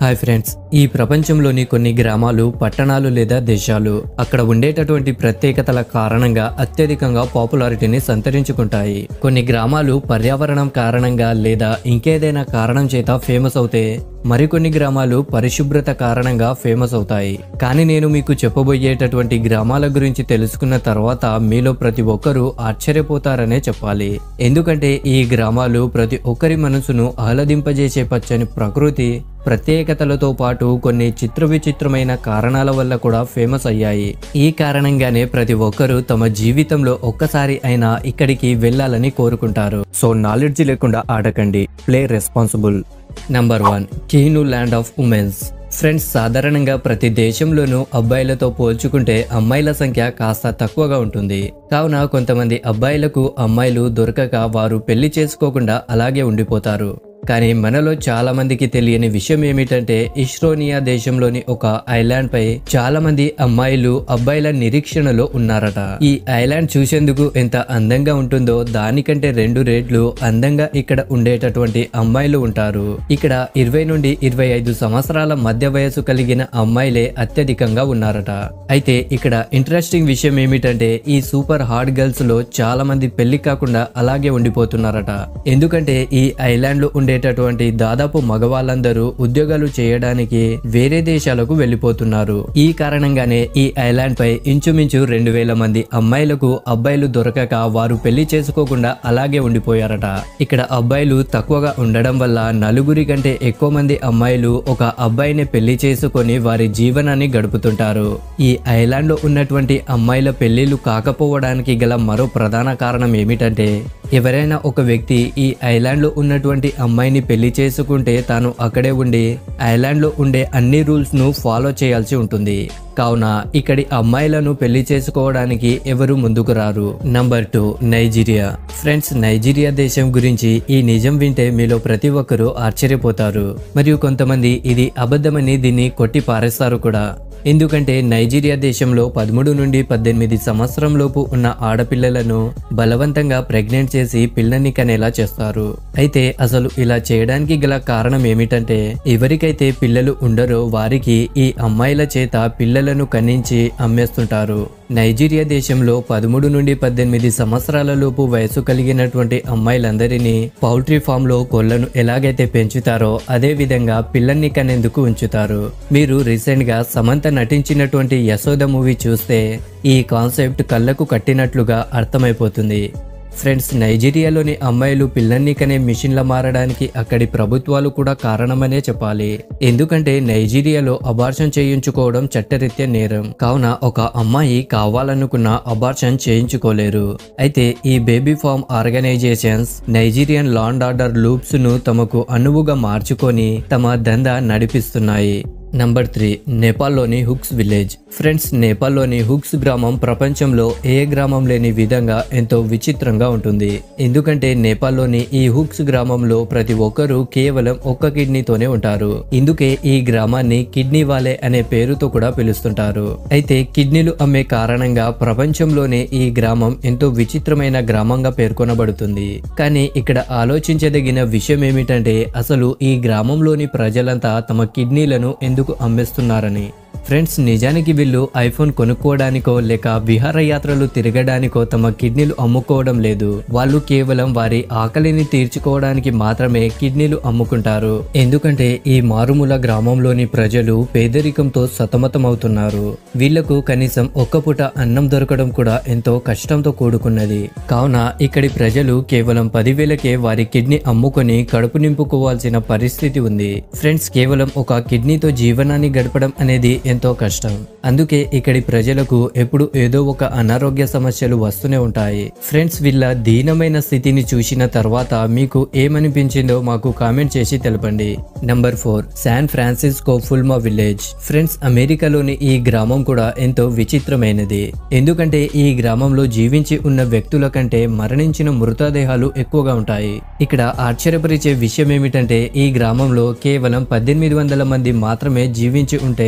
hi friends ఈ ప్రపంచంలోని కొన్ని గ్రామాలు పట్టణాలు లేదా దేశాలు అక్కడ ఉండేటటువంటి ప్రత్యేకతల కారణంగా అత్యధికంగా పాపులారిటీని సంతరించుకుంటాయి కొన్ని గ్రామాలు పర్యావరణం కారణంగా లేదా ఇంకేదైనా కారణం చేత ఫేమస్ అవుతే మరికొన్ని గ్రామాలు పరిశుభ్రత కారణంగా ఫేమస్ అవుతాయి కానీ నేను మీకు చెప్పబోయేటటువంటి గ్రామాల గురించి తెలుసుకున్న తర్వాత మీలో ప్రతి ఒక్కరూ ఆశ్చర్యపోతారనే చెప్పాలి ఎందుకంటే ఈ గ్రామాలు ప్రతి ఒక్కరి మనసును ఆహ్లాదింపజేసే పచ్చని ప్రకృతి ప్రత్యేకతలతో పాటు కొన్ని చిత్ర విచిత్రమైన కారణాల వల్ల కూడా ఫేమస్ అయ్యాయి ఈ కారణంగానే ప్రతి ఒక్కరూ తమ జీవితంలో ఒక్కసారి అయినా ఇక్కడికి వెళ్ళాలని కోరుకుంటారు సో నాలెడ్జ్ లేకుండా ఆడకండి ప్లే రెస్పాన్సిబుల్ నంబర్ వన్ కీను ల్యాండ్ ఆఫ్ ఉమెన్స్ ఫ్రెండ్స్ సాధారణంగా ప్రతి దేశంలోనూ అబ్బాయిలతో పోల్చుకుంటే అమ్మాయిల సంఖ్య కాస్త తక్కువగా ఉంటుంది కావున కొంతమంది అబ్బాయిలకు అమ్మాయిలు దొరకక వారు పెళ్లి చేసుకోకుండా అలాగే ఉండిపోతారు కానీ మనలో చాలా మందికి తెలియని విషయం ఏమిటంటే ఇస్రోనియా దేశంలోని ఒక ఐలాండ్ పై చాలా మంది అమ్మాయిలు అబ్బాయిల నిరీక్షణలో ఉన్నారట ఈ ఐలాండ్ చూసేందుకు ఎంత అందంగా ఉంటుందో దానికంటే రెండు రేట్లు అందంగా ఇక్కడ ఉండేటటువంటి అమ్మాయిలు ఉంటారు ఇక్కడ ఇరవై నుండి ఇరవై ఐదు సంవత్సరాల మధ్య వయసు కలిగిన అమ్మాయిలే అత్యధికంగా ఉన్నారట అయితే ఇక్కడ ఇంట్రెస్టింగ్ విషయం ఏమిటంటే ఈ సూపర్ హార్డ్ గర్ల్స్ లో చాలా మంది పెళ్లి కాకుండా అలాగే ఉండిపోతున్నారట ఎందుకంటే ఈ ఐలాండ్ లో ఉండేటటువంటి దాదాపు మగవాళ్ళందరూ ఉద్యోగాలు చేయడానికి వేరే దేశాలకు వెళ్లిపోతున్నారు ఈ కారణంగానే ఈ ఐలాండ్ పై ఇంచుమించు రెండు వేల మంది అమ్మాయిలకు అబ్బాయిలు దొరకక వారు పెళ్లి చేసుకోకుండా అలాగే ఉండిపోయారట ఇక్కడ అబ్బాయిలు తక్కువగా ఉండడం వల్ల నలుగురి కంటే ఎక్కువ మంది అమ్మాయిలు ఒక అబ్బాయిని పెళ్లి చేసుకొని వారి జీవనాన్ని గడుపుతుంటారు ఈ ఐలాండ్ లో ఉన్నటువంటి అమ్మాయిల పెళ్లిళ్లు కాకపోవడానికి గల మరో ప్రధాన కారణం ఏమిటంటే ఎవరైనా ఒక వ్యక్తి ఈ ఐలాండ్ లో ఉన్నటువంటి అమ్మాయిని పెళ్లి చేసుకుంటే తాను అక్కడే ఉండి ఐలాండ్ లో ఉండే అన్ని రూల్స్ ను ఫాలో చేయాల్సి ఉంటుంది కావున ఇక్కడి అమ్మాయిలను పెళ్లి చేసుకోవడానికి ఎవరు ముందుకు రారు number two Nigeria friends Nigeria దేశం గురించి ఈ నిజం వింటే మీలో ప్రతి ఒక్కరూ ఆశ్చర్యపోతారు మరియు కొంతమంది ఇది అబద్ధమని దీన్ని కొట్టి పారేస్తారు కూడా ఎందుకంటే నైజీరియా దేశంలో పదమూడు నుండి పద్దెనిమిది సంవత్సరం లోపు ఉన్న ఆడపిల్లలను బలవంతంగా ప్రెగ్నెంట్ చేసి పిల్లల్ని కనేలా చేస్తారు అయితే అసలు ఇలా చేయడానికి గల కారణం ఏమిటంటే ఎవరికైతే పిల్లలు ఉండరో వారికి ఈ అమ్మాయిల చేత పిల్లలను కన్నించి అమ్మేస్తుంటారు నైజీరియా దేశంలో పదమూడు నుండి పద్దెనిమిది సంవత్సరాల లోపు వయసు కలిగినటువంటి అమ్మాయిలందరినీ పౌల్ట్రీ ఫామ్ లో కోళ్లను ఎలాగైతే పెంచుతారో అదే విధంగా పిల్లల్ని కనేందుకు ఉంచుతారు మీరు రీసెంట్ గా సమంత నటించినటువంటి యశోద మూవీ చూస్తే ఈ కాన్సెప్ట్ కళ్ళకు కట్టినట్లుగా అర్థమైపోతుంది ఫ్రెండ్స్ నైజీరియాలోని అమ్మాయిలు పిల్లల్ని కనే మిషన్ల మారడానికి అక్కడి ప్రభుత్వాలు కూడా కారణమనే చెప్పాలి ఎందుకంటే నైజీరియాలో అబార్షన్ చేయించుకోవడం చట్టరీత్యా నేరం కావున ఒక అమ్మాయి కావాలనుకున్న అబార్షన్ చేయించుకోలేరు అయితే ఈ baby farm organisations Nigerian law and order loops ను తమకు అనువుగా మార్చుకొని తమ దందా నడిపిస్తున్నాయి నంబర్ త్రీ నేపాల్లోని హుక్స్ విలేజ్ ఫ్రెండ్స్ నేపాల్లోని హుక్స్ గ్రామం ప్రపంచంలో ఏ గ్రామం లేని విధంగా ఎంతో విచిత్రంగా ఉంటుంది ఎందుకంటే నేపాల్లోని ఈ హుక్స్ గ్రామంలో ప్రతి ఒక్కరూ కేవలం ఒక్క కిడ్నీతోనే ఉంటారు ఇందుకే ఈ గ్రామాన్ని కిడ్నీ వాలే అనే పేరుతో కూడా పిలుస్తుంటారు అయితే కిడ్నీలు అమ్మే కారణంగా ప్రపంచంలోనే ఈ గ్రామం ఎంతో విచిత్రమైన గ్రామంగా పేర్కొనబడుతుంది కానీ ఇక్కడ ఆలోచించదగిన విషయం ఏమిటంటే అసలు ఈ గ్రామంలోని ప్రజలంతా తమ కిడ్నీలను ఎందుకు అమ్మేస్తున్నారని ఫ్రెండ్స్ నిజానికి వీళ్ళు ఐఫోన్ కొనుక్కోవడానికో లేక విహారయాత్రలు తిరగడానికో తమ కిడ్నీలు అమ్ముకోవడం లేదు వాళ్ళు కేవలం వారి ఆకలిని తీర్చుకోవడానికి మాత్రమే కిడ్నీలు అమ్ముకుంటారు ఎందుకంటే ఈ మారుమూల గ్రామంలోని ప్రజలు పేదరికంతో సతమతమవుతున్నారు వీళ్లకు కనీసం ఒక్క పూట అన్నం దొరకడం కూడా ఎంతో కష్టంతో కూడుకున్నది కావున ఇక్కడి ప్రజలు కేవలం పదివేలకే వారి కిడ్నీ అమ్ముకొని కడుపు నింపుకోవాల్సిన పరిస్థితి ఉంది ఫ్రెండ్స్ కేవలం ఒక కిడ్నీతో జీవనాన్ని గడపడం అనేది ఎంతో కష్టం అందుకే ఇక్కడి ప్రజలకు ఎప్పుడు ఏదో ఒక అనారోగ్య సమస్యలు వస్తూనే ఉంటాయి ఫ్రెండ్స్ వీళ్ళ దీనమైన స్థితిని చూసిన తర్వాత మీకు ఏమనిపించిందో మాకు కామెంట్ చేసి తెలపండి నంబర్ ఫోర్ శాన్ ఫ్రాన్సిస్కో ఫుల్మా విలేజ్ ఫ్రెండ్స్ అమెరికాలోని ఈ గ్రామం కూడా ఎంతో విచిత్రమైనది ఎందుకంటే ఈ గ్రామంలో జీవించి ఉన్న వ్యక్తుల కంటే మరణించిన మృతదేహాలు ఎక్కువగా ఉంటాయి ఇక్కడ ఆశ్చర్యపరిచే విషయం ఏమిటంటే ఈ గ్రామంలో కేవలం పద్దెనిమిది వందల మంది మాత్రమే జీవించి ఉంటే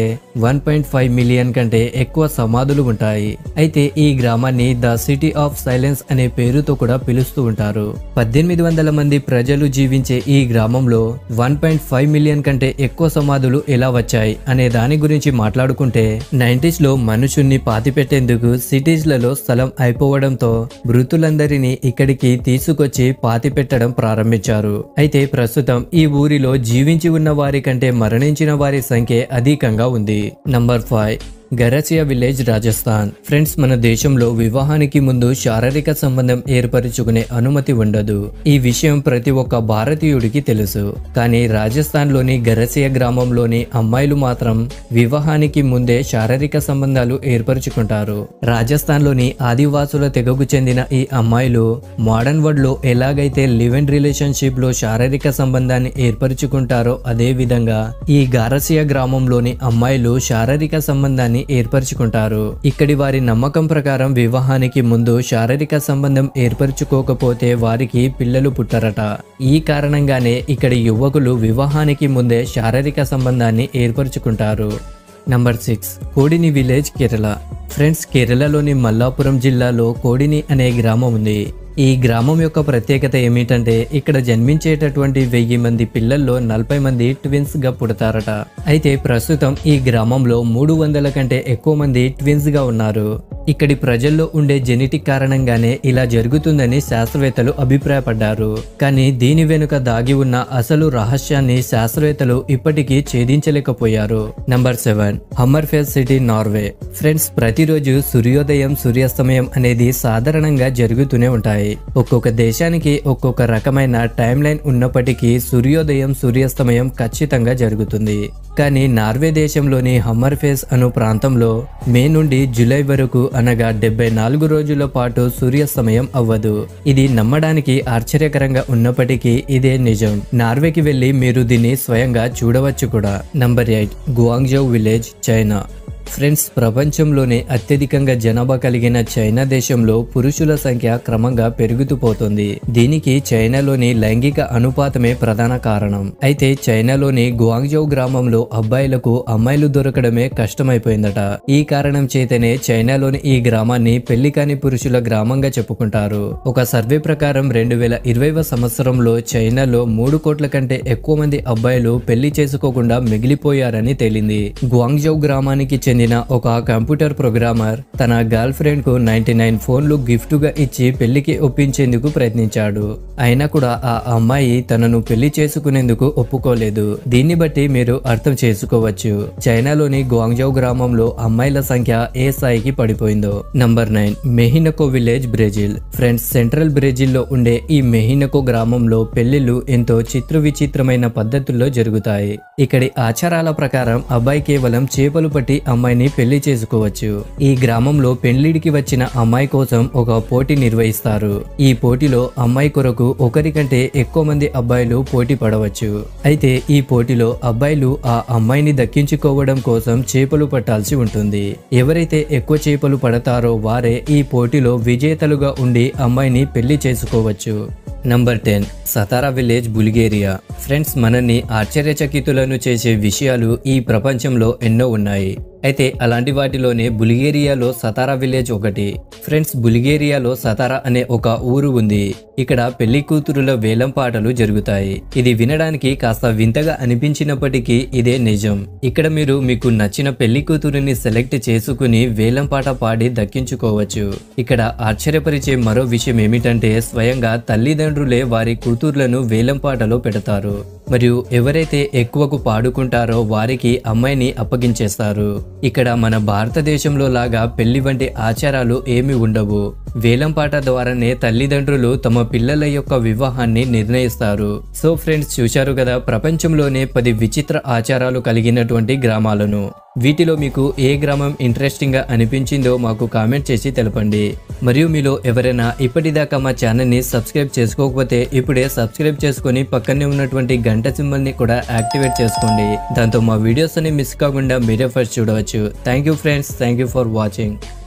వన్ పాయింట్ ఫైవ్ మిలియన్ కంటే ఎక్కువ సమాధులు ఉంటాయి అయితే ఈ గ్రామాన్ని ద సిటీ ఆఫ్ సైలెన్స్ అనే పేరుతో కూడా పిలుస్తూ ఉంటారు పద్దెనిమిది వందల మంది ప్రజలు జీవించే ఈ గ్రామంలో వన్ పాయింట్ ఫైవ్ మిలియన్ కంటే ఎక్కువ సమాధులు ఎలా వచ్చాయి అనే దాని గురించి మాట్లాడుకుంటే నైన్టీస్ లో మనుషుల్ని పాతిపెట్టేందుకు సిటీస్ లలో స్థలం అయిపోవడంతో మృతులందరినీ ఇక్కడికి తీసుకొచ్చి పాతిపెట్టడం ప్రారంభించారు అయితే ప్రస్తుతం ఈ ఊరిలో జీవించి ఉన్న వారి కంటే మరణించిన వారి సంఖ్య అధికంగా ఉంది number five Garasia village Rajasthan friends మన దేశంలో వివాహానికి ముందు శారీరక సంబంధం ఏర్పరచుకునే అనుమతి ఉండదు ఈ విషయం ప్రతి ఒక్క భారతీయుడికి తెలుసు కానీ రాజస్థాన్ లోని గరసియా గ్రామంలోని అమ్మాయిలు మాత్రం వివాహానికి ముందే శారీరక సంబంధాలు ఏర్పరచుకుంటారు రాజస్థాన్ లోని ఆదివాసుల తెగకు చెందిన ఈ అమ్మాయిలు మోడర్న్ వరల్డ్ లో ఎలాగైతే లివ్ అండ్ రిలేషన్షిప్ లో శారీరక సంబంధాన్ని ఏర్పరచుకుంటారో అదే విధంగా ఈ గారసియా గ్రామంలోని అమ్మాయిలు శారీరక సంబంధాన్ని ఏర్పరచుకుంటారు ఇక్కడి వారి నమ్మకం ప్రకారం వివాహానికి ముందు శారీరక సంబంధం ఏర్పరచుకోకపోతే వారికి పిల్లలు పుట్టరట ఈ కారణంగానే ఇక్కడి యువకులు వివాహానికి ముందే శారీరక సంబంధాన్ని ఏర్పరచుకుంటారు number six Kodinhi village Kerala friends కేరళలోని మల్లాపురం జిల్లాలో కోడిని అనే గ్రామం ఉంది ఈ గ్రామం యొక్క ప్రత్యేకత ఏమిటంటే ఇక్కడ జన్మించేటటువంటి వెయ్యి మంది పిల్లల్లో నలభై మంది ట్విన్స్ గా పుడతారట అయితే ప్రస్తుతం ఈ గ్రామంలో మూడు వందల కంటే ఎక్కువ మంది ట్విన్స్ గా ఉన్నారు ఇక్కడి ప్రజల్లో ఉండే జెనెటిక్ కారణంగానే ఇలా జరుగుతుందని శాస్త్రవేత్తలు అభిప్రాయపడ్డారు కానీ దీని వెనుక దాగి ఉన్న అసలు రహస్యాన్ని శాస్త్రవేత్తలు ఇప్పటికీ ఛేదించలేకపోయారు number seven Hammerfest city Norway friends ప్రతిరోజు సూర్యోదయం సూర్యాస్తమయం అనేది సాధారణంగా జరుగుతూనే ఉంటాయి ఒక్కొక్క దేశానికి ఒక్కొక్క రకమైన టైం లైన్ ఉన్నప్పటికీ సూర్యోదయం సూర్యాస్తమయం ఖచ్చితంగా జరుగుతుంది కానీ నార్వే దేశంలోని హమ్మర్ఫేస్ అను ప్రాంతంలో మే నుండి జూలై వరకు అనగా డెబ్బై నాలుగు రోజుల పాటు సూర్యాస్తమయం అవ్వదు ఇది నమ్మడానికి ఆశ్చర్యకరంగా ఉన్నప్పటికీ ఇదే నిజం నార్వేకి వెళ్లి మీరు దీన్ని స్వయంగా చూడవచ్చు కూడా number eight Guangzhou village China friends ప్రపంచంలోనే అత్యధికంగా జనాభా కలిగిన చైనా దేశంలో పురుషుల సంఖ్య క్రమంగా పెరుగుతూ పోతుంది దీనికి చైనాలోని లైంగిక అనుపాతమే ప్రధాన కారణం అయితే చైనాలోని గువాంగ్జౌ గ్రామంలో అబ్బాయిలకు అమ్మాయిలు దొరకడమే కష్టమైపోయిందట ఈ కారణం చేతనే చైనాలోని ఈ గ్రామాన్ని పెళ్లి కాని పురుషుల గ్రామంగా చెప్పుకుంటారు ఒక సర్వే ప్రకారం రెండు వేల ఇరవైవ సంవత్సరంలో చైనాలో మూడు కోట్ల కంటే ఎక్కువ మంది అబ్బాయిలు పెళ్లి చేసుకోకుండా మిగిలిపోయారని తేలింది గువాంగ్జౌ గ్రామానికి చెందిన ఒక కంప్యూటర్ ప్రోగ్రామర్ తన గర్ల్ ఫ్రెండ్ కు నైన్టీ నైన్ ఫోన్లు గిఫ్ట్ గా ఇచ్చి పెళ్లికి ఒప్పించేందుకు ప్రయత్నించాడు అయినా కూడా ఆ అమ్మాయి తనను పెళ్లి చేసుకునేందుకు ఒప్పుకోలేదు దీన్ని బట్టి మీరు అర్థం చేసుకోవచ్చు చైనాలోని గువాంగ్జౌ గ్రామంలో అమ్మాయిల సంఖ్య ఏ స్థాయికి పడిపోయిందో number nine Mehinaku village Brazil friends central Brazil లో ఉండే ఈ మెహినకో గ్రామంలో పెళ్లిళ్లు ఎంతో చిత్ర విచిత్రమైన పద్ధతుల్లో జరుగుతాయి ఇక్కడి ఆచారాల ప్రకారం అబ్బాయి కేవలం చేపలు పట్టి అమ్మాయిని పెళ్లి చేసుకోవచ్చు ఈ గ్రామంలో పెళ్లిడికి వచ్చిన అమ్మాయి కోసం ఒక పోటీ నిర్వహిస్తారు ఈ పోటీలో అమ్మాయి కొరకు ఒకరికంటే ఎక్కువ మంది అబ్బాయిలు పోటీ పడవచ్చు అయితే ఈ పోటీలో అబ్బాయిలు ఆ అమ్మాయిని దక్కించుకోవడం కోసం చేపలు పట్టాల్సి ఉంటుంది ఎవరైతే ఎక్కువ చేపలు పడతారో వారే ఈ పోటీలో విజేతలుగా ఉండి అమ్మాయిని పెళ్లి చేసుకోవచ్చు number ten Satara village Bulgaria friends మనల్ని ఆశ్చర్యచకితులను చేసే విషయాలు ఈ ప్రపంచంలో ఎన్నో ఉన్నాయి అయితే అలాంటి వాటిలోనే బుల్గేరియాలో సతారా విలేజ్ ఒకటి ఫ్రెండ్స్ బుల్గేరియాలో సతారా అనే ఒక ఊరు ఉంది ఇక్కడ పెళ్లి కూతురుల వేలం పాటలు జరుగుతాయి ఇది వినడానికి కాస్త వింతగా అనిపించినప్పటికీ ఇదే నిజం ఇక్కడ మీరు మీకు నచ్చిన పెళ్లి కూతురుని సెలెక్ట్ చేసుకుని వేలం పాట పాడి దక్కించుకోవచ్చు ఇక్కడ ఆశ్చర్యపరిచే మరో విషయం ఏమిటంటే స్వయంగా తల్లిదండ్రులే వారి కూతుర్లను వేలం పాటలో పెడతారు మరియు ఎవరైతే ఎక్కువకు పాడుకుంటారో వారికి అమ్మాయిని అప్పగించేస్తారు ఇక్కడ మన భారతదేశంలో లాగా పెళ్లి వంటి ఆచారాలు ఏమి ఉండవు వేలంపాట ద్వారానే తల్లిదండ్రులు తమ పిల్లల యొక్క వివాహాన్ని నిర్ణయిస్తారు సో ఫ్రెండ్స్ చూశారు కదా ప్రపంచంలోనే పది విచిత్ర ఆచారాలు కలిగినటువంటి గ్రామాలను వీటిలో మీకు ఏ గ్రామం ఇంట్రెస్టింగ్ గా అనిపించిందో మాకు కామెంట్ చేసి తెలపండి మరియు మీలో ఎవరైనా ఇప్పటిదాకా మా ఛానల్ని సబ్స్క్రైబ్ చేసుకోకపోతే ఇప్పుడే సబ్స్క్రైబ్ చేసుకొని పక్కనే ఉన్నటువంటి గంట సింబల్ని కూడా యాక్టివేట్ చేసుకోండి దాంతో మా వీడియోస్ అని మిస్ కాకుండా మీరే ఫస్ట్ చూడవచ్చు thank you friends thank you for watching